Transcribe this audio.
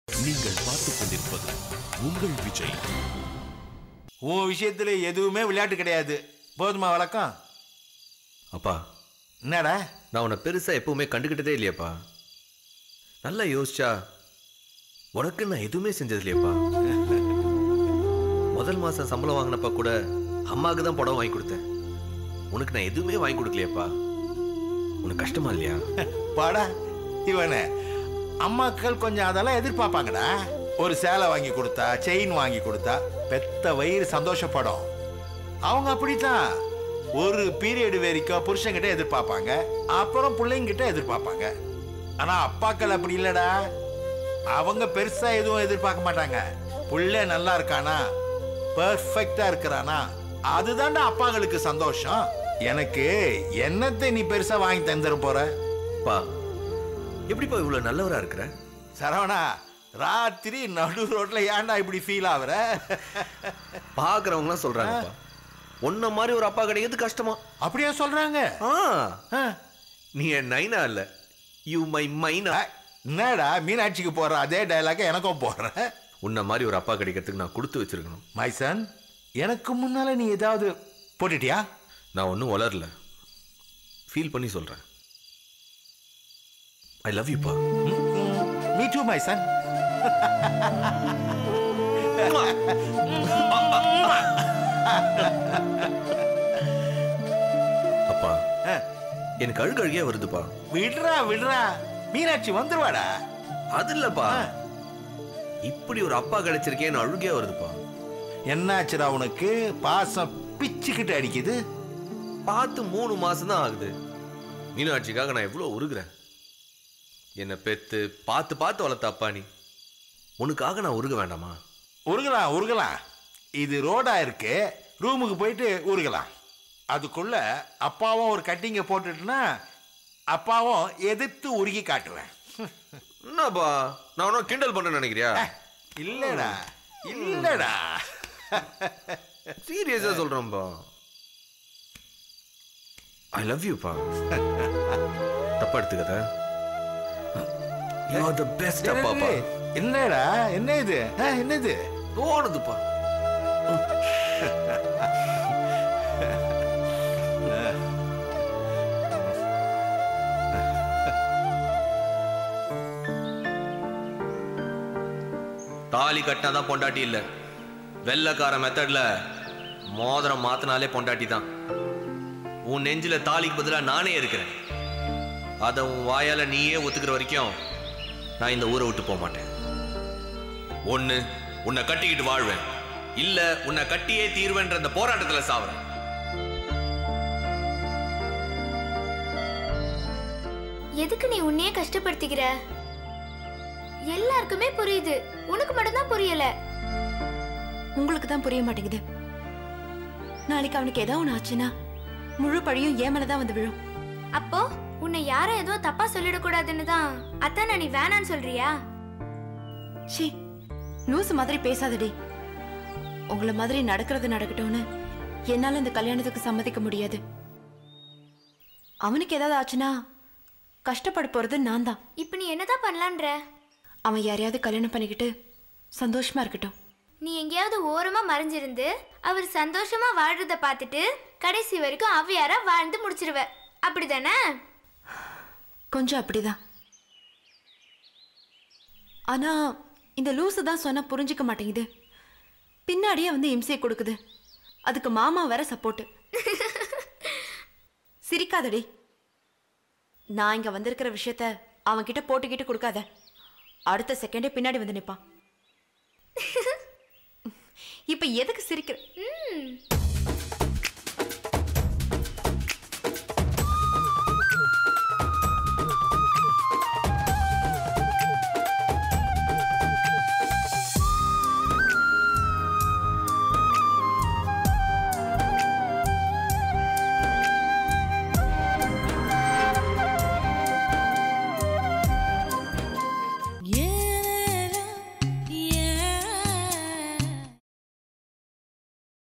நீங்கள் பார்த்துக் கொண்டிருப்பது உங்கள் விஜய் உன் விஷயத்துல எதுவுமே விளையாட்டு கிடையாது போதுமா வழக்கம் அப்பா என்னடா நான் உன்னை பெருசா எப்பவுமே கண்டுக்கிட்டதே இல்லையாப்பா நல்லா யோசிச்சா உனக்கு நான் எதுவுமே செஞ்சது இல்லையாப்பா முதல் மாசம் சம்பளம் வாங்கினப்ப கூட அம்மாவுக்கு தான் புடவை வாங்கி கொடுத்தேன் உனக்கு நான் எதுவுமே வாங்கி கொடுக்கலையாப்பா உனக்கு கஷ்டமா இல்லையா பாடா இவனே அம்மாக்கள் கொஞ்சம் அதெல்லாம் எதிர்பார்ப்பாங்கடா ஒரு சேலை வாங்கி கொடுத்தா செயின் வாங்கி கொடுத்தா பெத்த வயிறு சந்தோஷப்படும் அவங்க அப்படித்தான் ஒரு பீரியட் வரைக்கும் புருஷன்கிட்ட எதிர்பார்ப்பாங்க அப்புறம் பிள்ளைங்கிட்ட எதிர்பார்ப்பாங்க ஆனா அப்பாக்கள் அப்படி இல்லடா அவங்க பெருசா எதுவும் எதிர்பார்க்க மாட்டாங்க புள்ள நல்லா இருக்கானா பெர்ஃபெக்டா இருக்கிறானா அதுதான்டா அப்பாங்களுக்கு சந்தோஷம் எனக்கு என்னத்தை நீ பெருசா வாங்கி தந்துட போற பா எப்படிப்பா இவ்வளவு நல்லவரா இருக்கிற சரவணா ராத்திரி நடு ரோட்ல ஏன்டா இப்படி ஃபீல் ஆகுற பாக்குறவங்களாம் சொல்றாங்கப்பா உன்ன மாதிரி ஒரு அப்பா கிடைக்கிறது கஷ்டமா அப்படியா சொல்றாங்க ஆ ஆ. நீ என் நைனா இல்ல யூ மை மைனா அ, என்னடா மீனாட்சிக்கு போடுற அதே டயலாக எனக்கும் போடுற உன்ன மாதிரி ஒரு அப்பா கிடைக்கிறதுக்கு நான் கொடுத்து வச்சிருக்கணும் மைசன் எனக்கு முன்னால நீ ஏதாவது போட்டுட்டியா நான் ஒன்றும் வளரல ஃபீல் பண்ணி சொல்றேன் ஐ லவ் யூ பா மீ டூ மைசன் அப்பா எனக்கு அழுகு அழுகியா வருதுப்பா விடுறா விடுறா மீனாட்சி வந்துருவாடா அது இல்லப்பா இப்படி ஒரு அப்பா கிடைச்சிருக்கேன்னு அழுகியா வருதுப்பா என்னாச்சுடா உனக்கு பாசம் பிச்சுக்கிட்டு அடிக்குது பார்த்து மூணு மாசம் தான் ஆகுது மீனாட்சிக்காக நான் எவ்வளோ உருகுறேன் என்னை பெத்து பார்த்து பார்த்து வளர்த்த அப்பா நீ உனக்காக நான் உருக வேண்டாமா உருகலாம் உருகலாம் இது ரோடா இருக்கு ரூமுக்கு போயிட்டு உருகலாம் அதுக்குள்ள அப்பாவும் ஒரு கட்டிங்க போட்டுட்டுனா அப்பாவும் எதிர்த்து உருகி காட்டுவேன் என்னப்பா நான் ஒன்றும் கிண்டல் பண்ண நினைக்கிறியா இல்லடா இல்லடா சீரியஸா சொல்றேன்ப்பா ஐ லவ் யூ பா தப்பா எடுத்துக்கத யூ ஆர் த பெஸ்ட் அப்பாப்பா என்னடா என்ன இது ஆ, என்னது தோணுதுப்பா தாலி கட்டினாதான் பொண்டாட்டி இல்ல வெள்ளக்கார மெத்தட்ல மோதிரம் மாத்தினாலே பொண்டாட்டி தான் உன் நெஞ்சில தாலிக்கு பதிலா நானே இருக்கிறேன் அதை உன் வாயால நீயே ஒத்துக்கிற வரைக்கும் நான் இந்த ஊரை விட்டு போக மாட்டேன் ஒண்ணு உன்னை கட்டிக்கிட்டு வாழ்வேன் இல்ல உன்னை கட்டியே தீர்வேன்ற அந்த போராட்டத்துல சாவறேன் எதுக்கு நீ உன்னையே கஷ்டப்படுத்திக்கிற எல்லாருக்குமே புரியுது உனக்கு மட்டும்தான் புரியல உங்களுக்கு தான் புரிய மாட்டேங்குது நாளைக்கு அவனுக்கு ஏதோ ஒன்று ஆச்சுன்னா முழு பழியும் ஏன் மேல தான் வந்து விழும் அப்போ உன்னை யாரும் ஏதோ தப்பா சொல்லிடக்கூடாதுன்னு தான் அத்தான நீ வேணான்னு சொல்றியா ஷீ லூசு மாதிரி பேசாதடி உங்களை மாதிரி நடக்கிறது நடக்கட்டும்னு என்னால இந்த கல்யாணத்துக்கு சம்மதிக்க முடியாது அவனுக்கு ஏதாவது ஆச்சுன்னா கஷ்டப்பட போறது நான் தான் இப்ப நீ என்னதான் பண்ணலான்ற அவன் யாரையாவது கல்யாணம் பண்ணிக்கிட்டு சந்தோஷமா இருக்கட்டும் நீ எங்கேயாவது ஓரமா மறைஞ்சிருந்து அவர் சந்தோஷமா வாழ்றத பார்த்துட்டு கடைசி வரைக்கும் அவ்வியாரா வாழ்ந்து முடிச்சிருவ அப்படிதானே கொஞ்சம் அப்படிதான் ஆனா இந்த லூசு தான் சொன்னா புரிஞ்சுக்க மாட்டேங்குது பின்னாடியே வந்து இம்சை கொடுக்குது அதுக்கு மாமா வேற சப்போர்ட் சிரிக்காதடி நான் இங்க வந்திருக்கிற விஷயத்த அவன்கிட்ட போட்டுக்கிட்டு கொடுக்காத அடுத்த செகண்டே பின்னாடி வந்து நிப்பான் இப்ப எதுக்கு சிரிக்கிற ம்